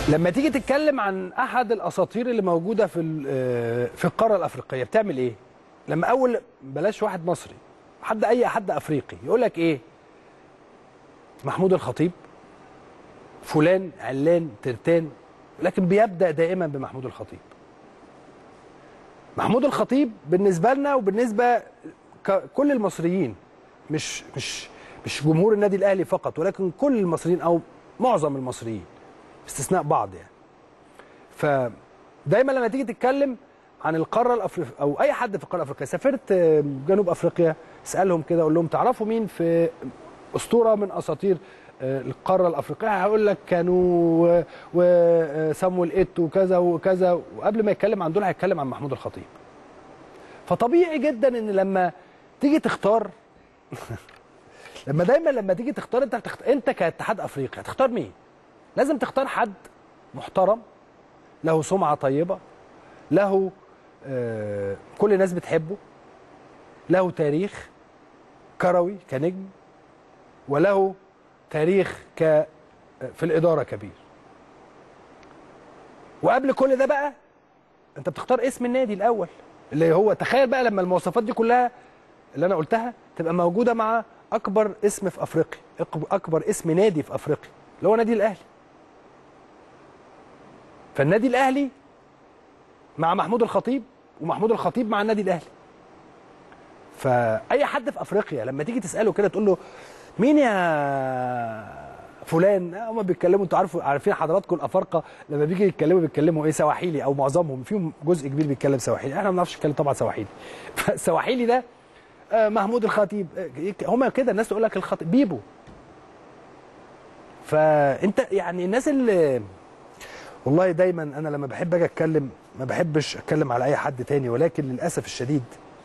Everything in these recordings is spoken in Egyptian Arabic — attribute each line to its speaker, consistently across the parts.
Speaker 1: لما تيجي تتكلم عن احد الاساطير اللي موجوده في ال- آه، في القاره الافريقيه بتعمل ايه لما اول بلاش واحد مصري حد اي حد افريقي يقول لك ايه محمود الخطيب فلان علان ترتان لكن بيبدا دائما بمحمود الخطيب محمود الخطيب بالنسبه لنا وبالنسبه ك- كل المصريين مش مش مش جمهور النادي الاهلي فقط ولكن كل المصريين او معظم المصريين باستثناء بعض يعني فدايما لما تيجي تتكلم عن القاره الافريقيه او اي حد في القاره الافريقيه سافرت آه، جنوب افريقيا اسالهم كده اقول لهم تعرفوا مين في اسطوره من اساطير آه، القاره الافريقيه هقول لك كانوا وسامويل ايتو وكذا وكذا وقبل ما يتكلم عن دول هيتكلم عن محمود الخطيب فطبيعي جدا ان لما تيجي تختار لما دايما لما تيجي تختار انت هتخت... انت كاتحاد افريقيا هتختار مين؟ لازم تختار حد محترم له سمعه طيبه له آه كل الناس بتحبه له تاريخ كروي كنجم وله تاريخ ك في الاداره كبير وقبل كل ده بقى انت بتختار اسم النادي الاول اللي هو تخيل بقى لما المواصفات دي كلها اللي انا قلتها تبقى موجوده مع اكبر اسم في افريقيا أكب- اكبر اسم نادي في افريقيا اللي هو نادي الاهلي فالنادي الاهلي مع محمود الخطيب ومحمود الخطيب مع النادي الاهلي فاي حد في افريقيا لما تيجي تساله كده تقول له مين يا فلان هم بيتكلموا انتوا عارفوا عارفين حضراتكم الافارقه لما بيجي يتكلموا بيتكلموا ايه سواحيلي او معظمهم فيهم جزء كبير بيتكلم سواحيلي احنا ما بنعرفش نتكلم طبعا سواحيلي فالسواحيلي ده آه، محمود الخطيب آه، هم كده الناس تقول لك الخطيب بيبو فانت يعني الناس اللي والله دايما انا لما بحب اجي اتكلم ما بحبش اتكلم على اي حد تاني ولكن للاسف الشديد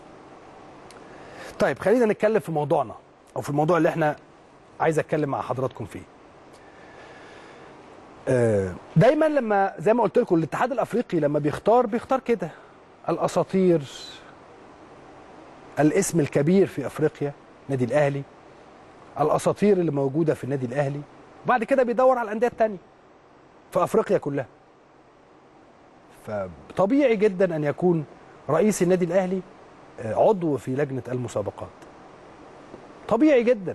Speaker 1: طيب خلينا نتكلم في موضوعنا او في الموضوع اللي احنا عايز اتكلم مع حضراتكم فيه آه، دايما لما زي ما قلت لكم الاتحاد الافريقي لما بيختار بيختار كده الاساطير الاسم الكبير في افريقيا نادي الاهلي الاساطير اللي موجوده في النادي الاهلي وبعد كده بيدور على الانديه التانيه في افريقيا كلها فطبيعي جدا ان يكون رئيس النادي الاهلي آه، عضو في لجنه المسابقات طبيعي جدا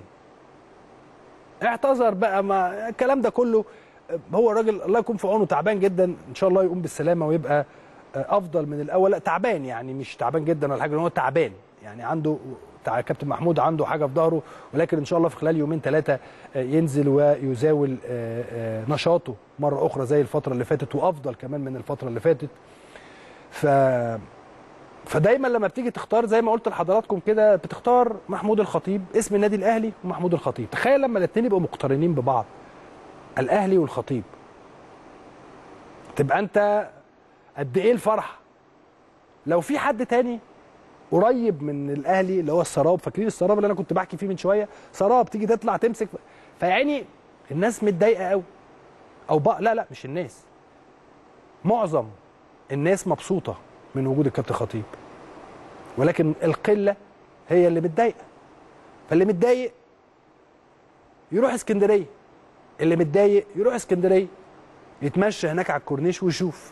Speaker 1: اعتذر بقى ما الكلام ده كله آه، هو الراجل الله يكون في عونه تعبان جدا ان شاء الله يقوم بالسلامه ويبقى آه، افضل من الاول لا تعبان يعني مش تعبان جدا ولا حاجه هو تعبان يعني عنده تع- كابتن محمود عنده حاجه في ظهره ولكن ان شاء الله في خلال يومين ثلاثه ينزل ويزاول آه، آه، نشاطه مره اخرى زي الفتره اللي فاتت وافضل كمان من الفتره اللي فاتت ف فدايما لما بتيجي تختار زي ما قلت لحضراتكم كده بتختار محمود الخطيب اسم النادي الاهلي ومحمود الخطيب تخيل لما الاثنين يبقوا مقترنين ببعض الاهلي والخطيب تبقى انت قد ايه الفرحه لو في حد تاني قريب من الاهلي اللي هو السراب فاكرين السراب اللي انا كنت بحكي فيه من شويه سراب تيجي تطلع تمسك فيعني الناس متضايقه قوي او بقى لا لا مش الناس معظم الناس مبسوطه من وجود الكابتن خطيب ولكن القله هي اللي متضايقه فاللي متضايق يروح اسكندريه اللي متضايق يروح اسكندريه يتمشى هناك على الكورنيش ويشوف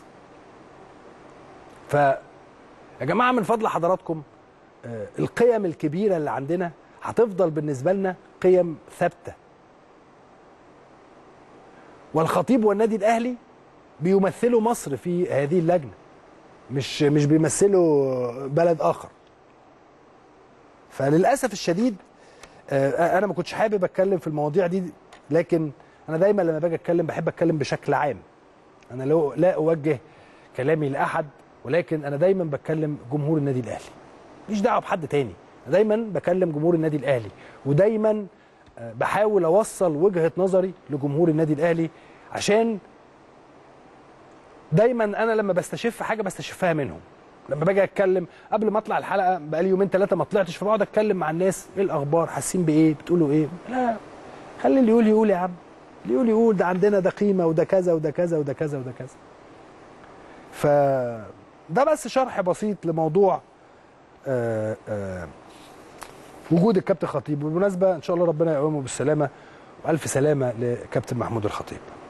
Speaker 1: ف يا جماعه من فضل حضراتكم آه، القيم الكبيره اللي عندنا هتفضل بالنسبه لنا قيم ثابته والخطيب والنادي الاهلي بيمثلوا مصر في هذه اللجنه مش مش بيمثلوا بلد اخر فللاسف الشديد آه، انا ما كنتش حابب اتكلم في المواضيع دي لكن انا دايما لما باجي اتكلم بحب اتكلم بشكل عام انا لو لا اوجه كلامي لاحد ولكن انا دايما بتكلم جمهور النادي الاهلي مش دعوه بحد تاني أنا دايما بكلم جمهور النادي الاهلي ودايما آه، بحاول اوصل وجهه نظري لجمهور النادي الاهلي عشان دايما انا لما بستشف حاجه بستشفها منهم لما باجي اتكلم قبل ما اطلع الحلقه بقالي يومين ثلاثه ما طلعتش فبقعد اتكلم مع الناس ايه الاخبار حاسين بايه بتقولوا ايه لا خلي اللي يقول يقول يا عم اللي يقول يقول ده عندنا ده قيمه وده كذا وده كذا وده كذا وده كذا ف ده بس شرح بسيط لموضوع آه آه وجود الكابتن خطيب بالمناسبه ان شاء الله ربنا يقومه بالسلامه والف سلامه لكابتن محمود الخطيب